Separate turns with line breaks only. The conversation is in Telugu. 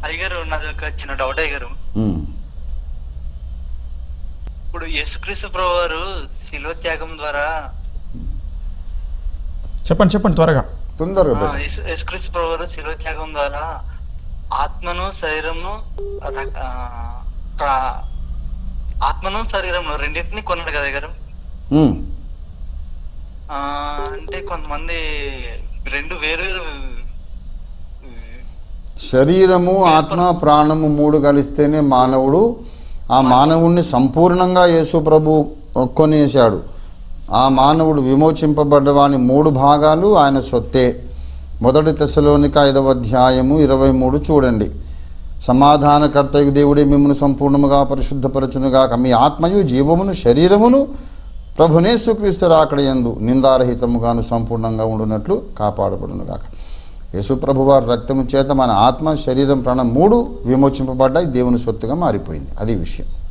అయ్యగారు నాది ఒక చిన్న డౌట్ అయ్యగారు
ఉమ్.
ఇప్పుడు యేసుక్రీస్తు ప్రభు వారు శిలువ త్యాగం ద్వారా
చెప్పండి చెప్పండి త్వరగా
తొందరగా
ఆ,
పెట్టు.
యేసు- యేసుక్రీస్తు ప్రభు వారు శిలువ త్యాగం ద్వారా ఆత్మను శరీరమును ర- ఆ, ప్రా- ఆత్మను శరీరమును రెండింటిని కొన్నాడు కదా అయ్యగారు
ఉమ్.
ఆ, అంటే కొంతమంది రెండు వేరు
శరీరము ఆత్మ ప్రాణము మూడు కలిస్తేనే మానవుడు ఆ మానవుణ్ణి సంపూర్ణంగా యేసు ప్రభు కొనేశాడు ఆ మానవుడు విమోచింపబడ్డవాని మూడు భాగాలు ఆయన సొత్తే మొదటి దశలోనిక ఐదవ అధ్యాయము ఇరవై మూడు చూడండి సమాధానకర్తయు దేవుడే మిమ్మల్ని సంపూర్ణముగా పరిశుద్ధపరచునుగాక మీ ఆత్మయు జీవమును శరీరమును ప్రభునేసుక్రీస్తు రాకడ యందు నిందారహితముగాను సంపూర్ణంగా ఉండునట్లు కాపాడబడునుగాక యేసుప్రభు వారి రక్తము చేత మన ఆత్మ శరీరం ప్రాణం మూడు విమోచింపబడ్డాయి దేవుని సొత్తుగా మారిపోయింది అది విషయం